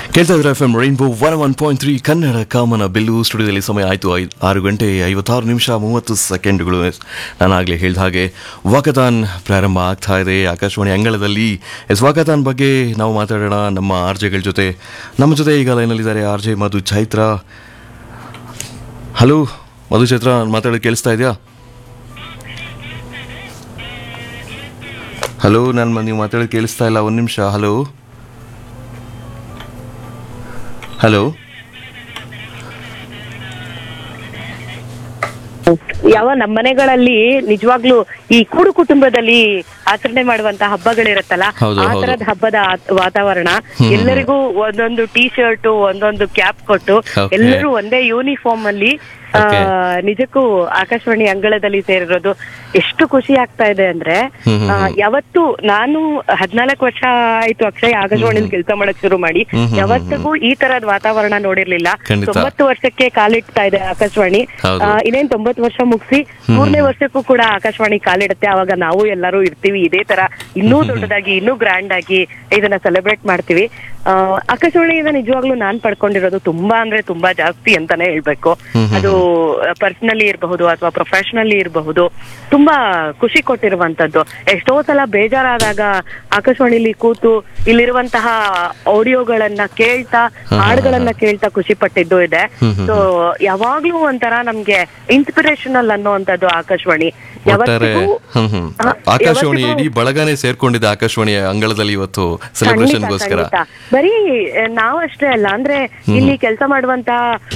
ಕೇಳ್ತಾ ಇದ್ರೆ F M rainbow one one point three Kannada ಕಾಮನ ಬೆಲ್ಲು ಸ್ಟುಡಿಯೋದಲ್ಲಿ ಸಮಯ ಆಯಿತು ಐ ಆರು ಗಂಟೆ ಐವತ್ತಾರು ನಿಮಿಷ ಮೂವತ್ತು ಸೆಕೆಂಡ್ಗಳು ನಾನು ಆಗಲೇ ಹೇಳಿದ ಹಾಗೆ ವಾಕತಾನ್ ಪ್ರಾರಂಭ ಆಗ್ತಾ ಇದೆ ಆಕಾಶವಾಣಿ ಅಂಗಳದಲ್ಲಿ ಎಸ್ ವಾಕತಾನ್ ಬಗ್ಗೆ ನಾವು ಮಾತಾಡೋಣ ನಮ್ಮ ಆರ್ ಜೆಗಳ ಜೊತೆ ನಮ್ಮ ಜೊತೆ ಈಗ ಲೈನಲ್ಲಿದ್ದಾರೆ R J Madhu Chaitra hello Madhu Chaitra ಮಾತಾಡೋದು ಕೇಳಿಸ್ತಾ ಇದೆಯಾ ಹಲೋ ನಾನು ನೀವು ಮಾತಾಡೋದು ಕೇಳಿಸ್ತಾ ಇಲ್ಲ ಒಂದು ನಿಮಿಷ ಹಲೋ ಹಲೋ ಯಾವ ನಮ್ಮ ಮನೆಗಳಲ್ಲಿ ನಿಜವಾಗ್ಲೂ ಈ ಕೂಡು ಕುಟುಂಬದಲ್ಲಿ ಆಚರಣೆ ಮಾಡುವಂತ ಹಬ್ಬಗಳಿರುತ್ತಲ್ಲ ಹೌದು, ಆ ಹೌದು. ತರದ ಹಬ್ಬದ ಆತ್- ವಾತಾವರಣ ಎಲ್ಲರಿಗೂ ಒಂದೊಂದು ಟೀ ಶರ್ಟ್ ಒಂದೊಂದು ಕ್ಯಾಪ್ ಕೊಟ್ಟು Okay. ಎಲ್ಲರೂ ಒಂದೇ ಯೂನಿಫಾರ್ಮ್ ಅಲ್ಲಿ ಆ, Okay. ನಿಜಕ್ಕೂ ಆಕಾಶವಾಣಿ ಅಂಗಳದಲ್ಲಿ ಸೇರಿರೋದು ಎಷ್ಟು ಖುಷಿ ಆಗ್ತಾ ಇದೆ ಅಂದ್ರೆ ಹ್ಮ್, ಹ್ಮ್, ಆ, ಯಾವತ್ತು ನಾನು ಹದ್ನಾಲ್ಕು ವರ್ಷ ಆಯ್ತು ಅಕ್ಷಯ್ ಆಕಾಶವಾಣಿಲಿ ಕೆಲಸ ಮಾಡಕ್ ಶುರು ಮಾಡಿ ಹ್ಮ್, ಹ್ಮ್, ಹ್ಮ್, ಯಾವತ್ತಿಗೂ ಈ ತರದ್ ವಾತಾವರಣ ನೋಡಿರ್ಲಿಲ್ಲ ಖಂಡಿತ. ತೊಂಬತ್ತು ವರ್ಷಕ್ಕೆ ಕಾಲಿಡ್ತಾ ಇದೆ ಆಕಾಶವಾಣಿ ಹೌದು. ಆ, ಇನ್ನೇನ್ ತೊಂಬತ್ತು ವರ್ಷ ಮುಗಿಸಿ ಮೂರನೇ ವರ್ಷಕ್ಕೂ ಕೂಡ ಆಕಾಶವಾಣಿ ಕಾಲಿಡುತ್ತೆ ಅವಾಗ ನಾವು ಎಲ್ಲರೂ ಇರ್ತೀವಿ ಇದೇ ತರ ಇನ್ನೂ ದೊಡ್ಡದಾಗಿ ಇನ್ನೂ ಗ್ರ್ಯಾಂಡ್ ಆಗಿ ಇದನ್ನ ಸೆಲೆಬ್ರೇಟ್ ಮಾಡ್ತೀವಿ ಆ, ಆಕಾಶವಾಣಿಯಿಂದ ನಿಜವಾಗ್ಲೂ ನಾನ್ ಪಡ್ಕೊಂಡಿರೋದು ತುಂಬಾ ಅಂದ್ರೆ ತುಂಬಾ ಜಾಸ್ತಿ ಅಂತಾನೆ ಹೇಳ್ಬೇಕು ಅದು ಪರ್ಸನಲಿ ಇರಬಹುದು ಅಥವಾ ಪ್ರೊಫೆಷನಲಿ ಇರಬಹುದು ತುಂಬಾ ಖುಷಿ ಕೊಟ್ಟಿರುವಂತದ್ದು ಎಷ್ಟೋ ಸಲ ಬೇಜಾರಾದಾಗ ಆಕಾಶವಾಣಿಲಿ ಕೂತು ಇಲ್ಲಿರುವಂತಹ ಆಡಿಯೋಗಳನ್ನ ಕೇಳ್ತಾ ಹಾಡುಗಳನ್ನ ಕೇಳ್ತಾ ಖುಷಿ ಪಟ್ಟಿದ್ದು ಇದೆ ಸೊ ಯಾವಾಗ್ಲೂ ಒಂಥರ ನಮ್ಗೆ ಇನ್ಸ್ಪಿರೇಷನಲ್ ಅನ್ನೋವಂಥದ್ದು ಆಕಾಶವಾಣಿ ಒಟ್ಟಾರೆ ಯಾವತ್ತಿಗೂ ಹ್ಮ್ ಹ್ಮ್ ಹಾ, ಆಕಾಶವಾಣಿ ಯಾವತ್ತಿಗೂ- ಇಡೀ ಬಳಗನೆ ಸೇರ್ಕೊಂಡಿದೆ ಆಕಾಶವಾಣಿಯ ಅಂಗಳದಲ್ಲಿ ಇವತ್ತು ಸೆಲೆಬ್ರೇಷನ್ಗೋಸ್ಕರ ಖಂಡಿತ, ಖಂಡಿತ. ಬರೀ ಆ, ನಾವಷ್ಟೇ ಅಲ್ಲ ಅಂದ್ರೆ ಇಲ್ಲಿ ಕೆಲಸ ಮಾಡುವಂತ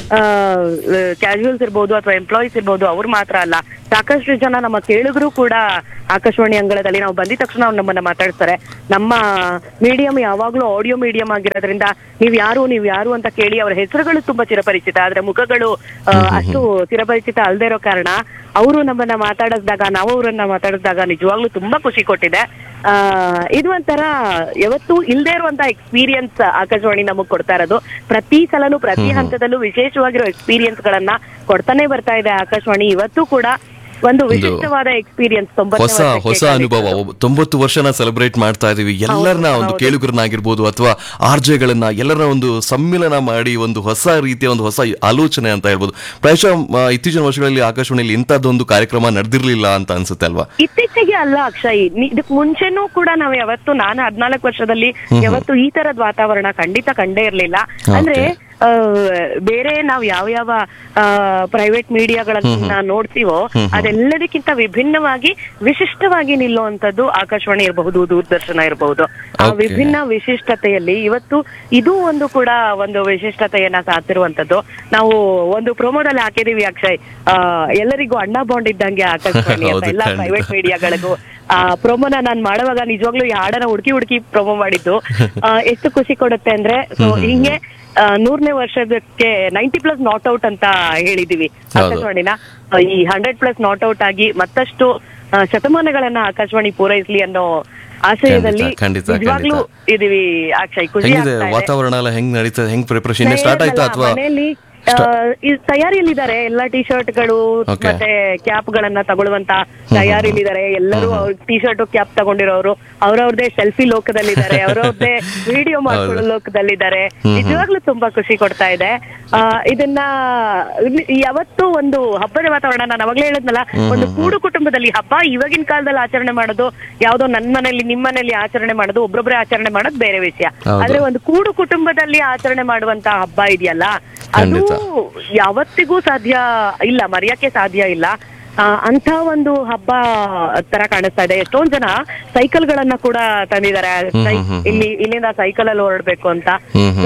ಕ್ಯಾಶುವಲ್ಸ್ ಇರ್ಬೋದು ಅಥವಾ ಎಂಪ್ಲಾಯೀಸ್ ಇರ್ಬೋದು ಅವ್ರು ಮಾತ್ರ ಅಲ್ಲ ಸಾಕಷ್ಟು ಜನ ನಮ್ಮ ಕೇಳುಗರು ಕೂಡ ಆಕಾಶವಾಣಿ ಅಂಗಳದಲ್ಲಿ ನಾವು ಬಂದಿದ ತಕ್ಷಣ ಅವ್ರು ನಮ್ಮನ್ನ ಮಾತಾಡ್ತಾರೆ ನಮ್ಮ ಮೀಡಿಯಂ ಯಾವಾಗ್ಲೂ ಆಡಿಯೋ ಮೀಡಿಯಂ ಆಗಿರೋದ್ರಿಂದ ನೀವ್ ಯಾರು ನೀವ್ ಯಾರು ಅಂತ ಕೇಳಿ ಅವ್ರ ಹೆಸರುಗಳು ತುಂಬಾ ಚಿರಪರಿಚಿತ ಆದ್ರೆ ಮುಖಗಳು ಆ, ಅಷ್ಟು ಚಿರಪರಿಚಿತ ಅಲ್ದೇ ಇರೋ ಕಾರಣ ಅವರು ನಮ್ಮನ್ನ ಮಾತಾಡಿಸಿದಾಗ ನಾವು ಅವರನ್ನ ಮಾತಾಡಿಸಿದಾಗ ನಿಜವಾಗ್ಲೂ ತುಂಬಾ ಖುಷಿ ಕೊಟ್ಟಿದೆ ಆ ಇದು ಒಂಥರ ಯಾವತ್ತೂ ಇಲ್ದೇ ಇರುವಂತ ಎಕ್ಸ್ಪೀರಿಯನ್ಸ್ ಆಕಾಶವಾಣಿ ನಮಗ್ ಕೊಡ್ತಾ ಇರೋದು ಪ್ರತಿ ಸಲನೂ ಪ್ರತಿ ಹಂತದಲ್ಲೂ ವಿಶೇಷವಾಗಿರೋ ಎಕ್ಸ್ಪೀರಿಯನ್ಸ್ ಗಳನ್ನ ಕೊಡ್ತಾನೆ ಬರ್ತಾ ಇದೆ ಆಕಾಶವಾಣಿ ಇವತ್ತು ಕೂಡ ಒಂದು ವಿಶಿಷ್ಟವಾದ ಎಕ್ಸ್ಪೀರಿಯನ್ಸ್ ಹೊಸ ಹೊಸ ಅನುಭವ ಒಬ್ಬ- ತೊಂಬತ್ತು ವರ್ಷನ ಸೆಲೆಬ್ರೇಟ್ ಮಾಡ್ತಾ ಇದೀವಿ ಎಲ್ಲರನ್ನ ಒಂದು ಕೇಳುಗರನ್ನಾಗಿರ್ಬೋದು ಅಥವಾ ಆರ್ಜೆಗಳನ್ನ ಎಲ್ಲರನ್ನ ಒಂದು ಸಮ್ಮಿಲನ ಮಾಡಿ ಒಂದು ಹೊಸ ರೀತಿಯ ಒಂದು ಹೊಸ ಆಲೋಚನೆ ಅಂತ ಹೇಳ್ಬೋದು ಪ್ರಾಯಶಃ ಆ, ಇತ್ತೀಚಿನ ವರ್ಷಗಳಲ್ಲಿ ಆಕಾಶವಾಣಿಯಲ್ಲಿ ಇಂಥದ್ದೊಂದು ಕಾರ್ಯಕ್ರಮ ನಡೆದಿರ್ಲಿಲ್ಲ ಅಂತ ಅನ್ಸುತ್ತೆ ಅಲ್ವಾ ಇತ್ತೀಚೆಗೆ ಅಲ್ಲ ಅಕ್ಷಯ್ ನಿ- ಇದಕ್ ಮುಂಚೆನೂ ಕೂಡ ನಾವು ಯಾವತ್ತು ನಾನು ಹದ್ನಾಲ್ಕು ವರ್ಷದಲ್ಲಿ ಯಾವತ್ತು ಈ ತರದ್ ವಾತಾವರಣ ಖಂಡಿತ ಕಂಡೇ ಇರ್ಲಿಲ್ಲ ಅಂದ್ರೆ ಆ, ಬೇರೆ ನಾವ್ ಯಾವ ಯಾವ ಪ್ರೈವೇಟ್ ಮೀಡಿಯಾಗಳನ್ನ ನೋಡ್ತೀವೋ ಅದೆಲ್ಲದಕ್ಕಿಂತ ವಿಭಿನ್ನವಾಗಿ ವಿಶಿಷ್ಟವಾಗಿ ನಿಲ್ಲುವಂತದ್ದು ಆಕಾಶವಾಣಿ ಇರಬಹುದು ದೂರದರ್ಶನ ಇರಬಹುದು ಆ Okay. ವಿಭಿನ್ನ ವಿಶಿಷ್ಟತೆಯಲ್ಲಿ ಇವತ್ತು ಇದು ಒಂದು ಕೂಡ ಒಂದು ವಿಶಿಷ್ಟತೆಯನ್ನ ಸಾಧಿರುವಂತದ್ದು ನಾವು ಒಂದು ಪ್ರೋಮೋದಲ್ಲಿ ಹಾಕಿದೀವಿ ಅಕ್ಷಯ್ ಆ, ಎಲ್ಲರಿಗೂ ಅಣ್ಣ ಬಾಂಡ್ ಇದ್ದಂಗೆ ಆಕಾಶವಾಣಿ ಅಂತ ಹೌದು, ಎಲ್ಲ ಖಂಡಿತ. ಪ್ರೈವೇಟ್ ಮೀಡಿಯಾಗಳಿಗೂ ಆ ಪ್ರೋಮೋನ ನಾನ್ ಮಾಡುವಾಗ ನಿಜವಾಗ್ಲೂ ಈ ಹಾಡನ್ನ ಹುಡುಕಿ ಹುಡುಕಿ ಪ್ರೋಮೋ ಮಾಡಿದ್ದು ಆ, ಎಷ್ಟು ಖುಷಿ ಕೊಡುತ್ತೆ ಅಂದ್ರೆ ಸೊ ಹಿಂಗೆ ಆ, ನೂರನೇ ವರ್ಷದಕ್ಕೆ ನೈಂಟಿ ಪ್ಲಸ್ ನಾಟ್ ಔಟ್ ಅಂತ ಹೇಳಿದೀವಿ ಹೌದು. ಆಕಾಶವಾಣಿನ ಆ, ಈ ಹಂಡ್ರೆಡ್ ಪ್ಲಸ್ ನಾಟ್ ಔಟ್ ಆಗಿ ಮತ್ತಷ್ಟು ಆ, ಶತಮಾನಗಳನ್ನ ಆಕಾಶವಾಣಿ ಪೂರೈಸ್ಲಿ ಅನ್ನೋ ಆಶಯದಲ್ಲಿ ಖಂಡಿತ, ಖಂಡಿತ, ನಿಜವಾಗ್ಲೂ ಇದೀವಿ ಅಕ್ಷಯ್ ಖುಷಿ ಹೆಂಗಿದೆ ಆಗ್ತಾ ಇದೆ. ವಾತಾವರಣ ಎಲ್ಲ ಹೆಂಗ್ ನಡೀತದೆ ಹೆಂಗ್ ಪ್ರಿಪರೇಷನ್ ಸ್ಟಾರ್ಟ್ ಆಯ್ತಾ ಅಥವಾ ಮನೆಯಲ್ಲಿ ಆ, ಈ ತಯಾರಿಯಲ್ಲಿದ್ದಾರೆ ಎಲ್ಲಾ ಟಿ ಶರ್ಟ್ಗಳು Okay. ಮತ್ತೆ ಕ್ಯಾಪ್ ಗಳನ್ನ ತಗೊಳ್ಳುವಂತ ತಯಾರಿಲಿದ್ದಾರೆ ಎಲ್ಲರೂ ಟಿ ಶರ್ಟ್ ಕ್ಯಾಪ್ ತಗೊಂಡಿರೋರು ಅವ್ರವ್ರದೇ ಸೆಲ್ಫಿ ಲೋಕದಲ್ಲಿದ್ದಾರೆ ಅವ್ರವ್ರದೇ ವಿಡಿಯೋ ಮಾಡ್ಕೊಳ್ಳೋ ಲೋಕದಲ್ಲಿದ್ದಾರೆ ನಿಜವಾಗ್ಲೂ ತುಂಬಾ ಖುಷಿ ಕೊಡ್ತಾ ಇದೆ ಆ, ಇದನ್ನ ಇನ್- ಯಾವತ್ತೂ ಒಂದು ಹಬ್ಬದ ವಾತಾವರಣ ನಾನು ಅವಾಗ್ಲೇ ಹೇಳಿದ್ನಲ್ಲ ಒಂದು ಕೂಡು ಕುಟುಂಬದಲ್ಲಿ ಹಬ್ಬ ಇವಾಗಿನ ಕಾಲದಲ್ಲಿ ಆಚರಣೆ ಮಾಡೋದು ಯಾವ್ದೋ ನನ್ ಮನೇಲಿ ನಿಮ್ ಮನೇಲಿ ಆಚರಣೆ ಮಾಡೋದು ಒಬ್ರೊಬ್ರೆ ಆಚರಣೆ ಮಾಡೋದು ಬೇರೆ ವಿಷಯ ಹೌದು. ಆದ್ರೆ ಒಂದು ಕೂಡು ಕುಟುಂಬದಲ್ಲಿ ಆಚರಣೆ ಮಾಡುವಂತ ಹಬ್ಬ ಇದೆಯಲ್ಲ ಅದು ಖಂಡಿತ. ಯಾವತ್ತಿಗೂ ಸಾಧ್ಯ ಇಲ್ಲ ಮರೆಯಕ್ಕೆ ಸಾಧ್ಯ ಇಲ್ಲ ಆ, ಅಂತ ಒಂದು ಹಬ್ಬ ತರ ಕಾಣಿಸ್ತಾ ಇದೆ ಎಷ್ಟೊಂದ್ ಜನ ಸೈಕಲ್ ಗಳನ್ನ ಕೂಡ ತಂದಿದ್ದಾರೆ ಸೈ- ಇಲ್ಲಿ ಇಲ್ಲಿಂದ ಸೈಕಲ್ ಅಲ್ಲಿ ಹೊರಡ್ಬೇಕು ಅಂತ ಹ್ಮ್, ಹ್ಮ್. ಸೊ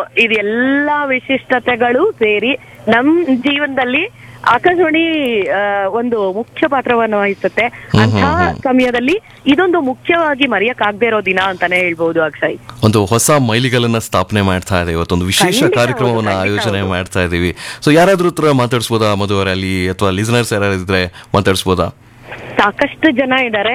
ಇದೆಲ್ಲಾ ವಿಶಿಷ್ಟತೆಗಳು ಸೇರಿ ನಮ್ ಜೀವನದಲ್ಲಿ ಆಕಾಶವಾಣಿ ಆ, ಒಂದು ಮುಖ್ಯ ಪಾತ್ರವನ್ನು ವಹಿಸುತ್ತೆ ಅಂತ ಸಮಯದಲ್ಲಿ ಇದೊಂದು ಮುಖ್ಯವಾಗಿ ಮರೆಯಕ್ಕಾಗದೇ ಇರೋ ದಿನ ಅಂತಾನೆ ಹೇಳ್ಬಹುದು ಅಕ್ಷಯ್ ಒಂದು ಹೊಸ ಮೈಲಿಗಲನ್ನ ಸ್ಥಾಪನೆ ಮಾಡ್ತಾ ಇದೆ ಇವತ್ತೊಂದು ವಿಶೇಷ ಖಂಡಿತ ಕಾರ್ಯಕ್ರಮವನ್ನ ಹೌದು, ಖಂಡಿತ ಆಯೋಜನೆ ಹೌದು. ಮಾಡ್ತಾ ಇದೀವಿ ಸೊ ಯಾರಾದ್ರೂ ಹತ್ರ ಮಾತಾಡಿಸ್ಬೋದಾ ಮಧು ಅವರಲ್ಲಿ ಅಥವಾ ಲಿಸನರ್ಸ್ ಯಾರಿದ್ರೆ ಮಾತಾಡಿಸ್ಬೋದಾ ಸಾಕಷ್ಟು ಜನ ಇದ್ದಾರೆ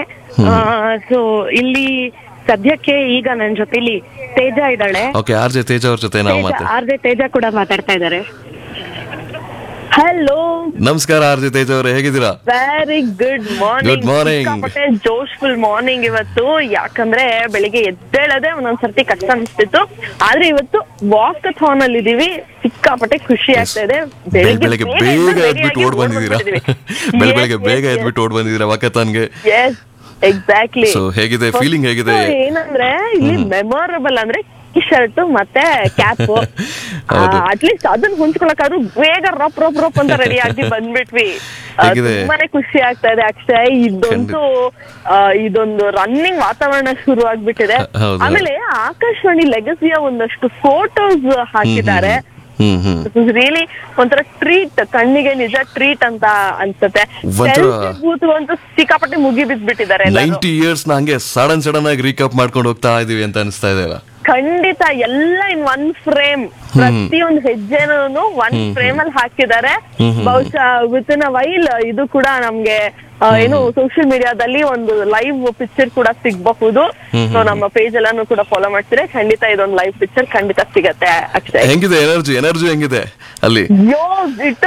ಸೊ ಇಲ್ಲಿ ಸದ್ಯಕ್ಕೆ ಈಗ ನನ್ನ ಜೊತೆಲಿ ತೇಜ ಇದ್ದಾಳೆ ಓಕೆ ಆರ್ ಜೆ ತೇಜ ಅವ್ರ ಜೊತೆ ನಾವು ಮಾತಾಡ ಆರ್ ಜೆ ತೇಜ ಕೂಡ ಮಾತಾಡ್ತಾ ಇದ್ದಾರೆ ಹಲೋ ನಮಸ್ಕಾರ ಆರ್ಜಿ ತೇಜ್ ಅವರೇ ಹೇಗಿದ್ದೀರಾ very good morning Good morning. ಸಿಕ್ಕಾಪಟ್ಟೆ ಜೋಶ್ಫುಲ್ ಮಾರ್ನಿಂಗ್ ಇವತ್ತು ಯಾಕಂದ್ರೆ ಬೆಳಿಗ್ಗೆ ಎದ್ದೇಳದೆ ಒಂದೊಂದ್ ಸರ್ತಿ ಕಷ್ಟ ಅನಿಸ್ತಿತ್ತು ಆದ್ರೆ ಇವತ್ತು ವಾಕಥಾನ್ ಅಲ್ಲಿ ಇದೀವಿ ಸಿಕ್ಕಾಪಟ್ಟೆ ಖುಷಿ ಆಗ್ತಾ ಇದೆ ಬೆಳಗ್ಗೆ ಬೆಳಗ್ಗೆ ಬೇಗ ಎದ್ಬಿಟ್ಟು ಓಡ್ ಬಂದಿದ್ದೀರಾ ಬೆಳ ಬೆಳಗ್ಗೆ ಬೇಗ ಎದ್ಬಿಟ್ಟು ಓಡ್ ಬಂದಿದ್ದೀರಾ ವಾಕತಾನ್ಗೆ ಎಸ್ ಎಕ್ಸಾಕ್ಟ್ಲಿ ಸೊ ಹೇಗಿದೆ ಫೀಲಿಂಗ್ ಹೇಗಿದೆ ಏನಂದ್ರೆ ಇಲ್ಲಿ ಮೆಮೊರಬಲ್ ಅಂದ್ರೆ ಟಿ ಶರ್ಟ್ ಮತ್ತೆ ಕ್ಯಾಪ್ ಹೌದು. ಅಟ್ಲೀಸ್ಟ್ ಅದನ್ನ ಹೊಂಚ್ಕೊಳಕಾದ್ರೂ ಬೇಗ ರಪ್ ರಪ್ ರಪ್ ಅಂತ ರೆಡಿ ಆಗಿ ಬಂದ್ಬಿಟ್ವಿ ಆ, ಹೇಗಿದೆ? ತುಂಬಾನೇ ಖುಷಿ ಆಗ್ತಾ ಇದೆ ಅಕ್ಷಯ್ ಇದೊಂದು ಆ, ಇದೊಂದು ರನ್ನಿಂಗ್ ವಾತಾವರಣ ಶುರು ಆಗ್ಬಿಟ್ಟಿದೆ ಹ- ಹೌದು. ಆಮೇಲೆ ಆಕಾಶವಾಣಿ ಲೆಗಸಿಯ ಒಂದಷ್ಟು ಫೋಟೋಸ್ ಹಾಕಿದ್ದಾರೆ ಹ್ಮ್ ಹ್ಮ್ ರಿಯಲಿ ಒಂಥರ ಟ್ರೀಟ್ ಕಣ್ಣಿಗೆ ನಿಜ ಟ್ರೀಟ್ ಅಂತ ಅನ್ಸುತ್ತೆ ಒಂಥರ- ಬೂತ್ ಅಂತೂ ಸಿಕ್ಕಾಪಟ್ಟೆ ಮುಗಿ ಬಿದ್ಬಿಟ್ಟಿದ್ದಾರೆ ಎಲ್ಲರೂ. ನೈಂಟಿ ಇಯರ್ಸ್ ನ ಹಂಗೆ ಸಡನ್ ಸಡನ್ ಆಗಿ ರೀಕಪ್ ಮಾಡ್ಕೊಂಡು ಹೋಗ್ತಾ ಇದೀವಿ ಅಂತ ಅನಿಸ್ತಾ ಇದೆ ಅಲ್ಲ ಖಂಡಿತ ಎಲ್ಲ ಇನ್ ಒನ್ ಫ್ರೇಮ್ ಪ್ರತಿಯೊಂದು ಹೆಜ್ಜೆನೂ ಒನ್ ಫ್ರೇಮ್ ಅಲ್ಲಿ ಹಾಕಿದ್ದಾರೆ ಬಹುಶಃ ವಿತ್ ಇನ್ ಅ ವೈಲ್ ಇದು ಕೂಡ ನಮ್ಗೆ ಆ, ಏನು ಸೋಷಿಯಲ್ ಮೀಡಿಯಾದಲ್ಲಿ ಒಂದು ಲೈವ್ ಪಿಕ್ಚರ್ ಕೂಡ ಸಿಗಬಹುದು ಸೊ ನಮ್ಮ ಪೇಜ್ ಎಲ್ಲಾನು ಕೂಡ ಫಾಲೋ ಮಾಡ್ತೀರಾ ಖಂಡಿತ ಇದೊಂದು ಲೈವ್ ಪಿಕ್ಚರ್ ಖಂಡಿತ ಸಿಗತ್ತೆ ಅಕ್ಷಯ್ ಹೆಂಗಿದೆ ಎನರ್ಜಿ ಎನರ್ಜಿ ಹೆಂಗಿದೆ ಅಲ್ಲಿ ಯೋ ಇಟ್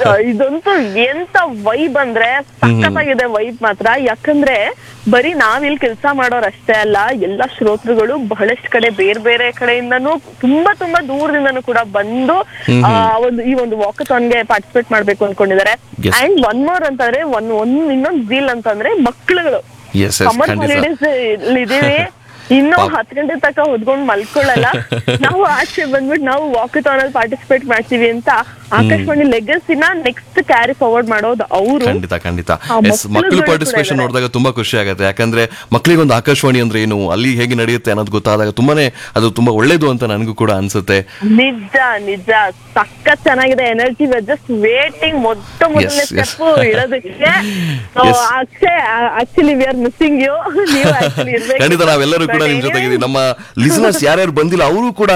ಇದಂತೂ ಎಂತ ವೈಬ್ ಅಂದ್ರೆ ಸಖತ್ತಾಗಿದೆ ವೈಬ್ ಮಾತ್ರ ಯಾಕಂದ್ರೆ ಬರೀ ನಾವಿಲ್ಲಿ ಕೆಲಸ ಮಾಡೋರ್ ಅಷ್ಟೇ ಅಲ್ಲ ಎಲ್ಲ ಶ್ರೋತೃಗಳು ಬಹಳಷ್ಟು ಕಡೆ ಬೇರೆ ಬೇರೆ ಕಡೆಯಿಂದನೂ ತುಂಬಾ ತುಂಬಾ ದೂರದಿಂದನೂ ಕೂಡ ಬಂದು ಆ ಒಂದು ಈ ಒಂದು ವಾಕಥಾನ್ಗೆ ಪಾರ್ಟಿಸಿಪೇಟ್ ಮಾಡ್ಬೇಕು ಅನ್ಕೊಂಡಿದ್ದಾರೆ Yes. ಅಂಡ್ ಒನ್ ಮೋರ್ ಅಂತಂದ್ರೆ ಒನ್ ಒಂದ್ ಇನ್ನೊಂದ್ ಜೀಲ್ ಅಂತಂದ್ರೆ ಮಕ್ಕಳುಗಳು ಎಸ್ ಎಸ್ ಸಮ್ಮರ್ ಖಂಡಿತ ಹಾಲಿಡೇಸ್ ಇದೀವಿ ಇನ್ನು ಪಾಪ. ಹತ್ತು ಗಂಟೆ ತನಕ ಹೊದ್ಕೊಂಡ್ ಮಲ್ಕೊಳ್ಳಲ್ಲ ನಾವು ಆಚೆ ಬಂದ್ಬಿಟ್ಟು ನಾವು ವಾಕಥಾನ್ ಅಲ್ಲಿ ಪಾರ್ಟಿಸಿಪೇಟ್ ಮಾಡ್ತೀವಿ ಅಂತ ಆಕಾಶವಾಣಿ ಲೆಗಸಿನ ನೆಕ್ಸ್ಟ್ ಕ್ಯಾರಿ ಫಾರ್ವರ್ಡ್ ಮಾಡೋದು ಅವರು ಖಂಡಿತ ಖಂಡಿತ ಆ, ಎಸ್ ಮಕ್ಳುಗಳು ಮಕ್ಕಳು ಕೂಡ ಪಾರ್ಟಿಸಿಪೇಷನ್ ಇದ್ದಾರೆ. ನೋಡಿದಾಗ ತುಂಬಾ ಖುಷಿ ಆಗುತ್ತೆ ಯಾಕಂದ್ರೆ ಮಕ್ಕಳಿಗೊಂದು ಆಕಾಶವಾಣಿ ಅಂದ್ರೆ ಏನು ಅಲ್ಲಿ ಹೇಗೆ ನಡೆಯುತ್ತೆ ಅನ್ನೋದು ಗೊತ್ತಾದಾಗ ತುಂಬಾನೇ ಅದು ತುಂಬಾ ಒಳ್ಳೇದು ಅಂತ ನನಗೂ ಕೂಡ ಅನ್ಸುತ್ತೆ ನಿಜ ನಿಜ ಸಖತ್ ಚೆನ್ನಾಗಿದೆ ಎನರ್ಜಿ ಜಸ್ಟ್ ವೇಟಿಂಗ್ ಮೊಟ್ಟ ಮೊದಲನೇ Yes, yes. ಸ್ಟೆಪ್ ಇರೋದಕ್ಕೆ So, Yes. Akshay actually we are missing you ನೀವು actually ಇರ್ಬೇಕು. ಖಂಡಿತ ನಾವೆಲ್ಲರೂ ಕೂಡ But ನಿಮ್ ಜೊತೆಗಿದ್ದೀವಿ anyway, ನಮ್ಮ ಲಿಸನರ್ಸ್ ಯಾರ್ಯಾರು ಬಂದಿಲ್ಲ ಅವರು ಕೂಡ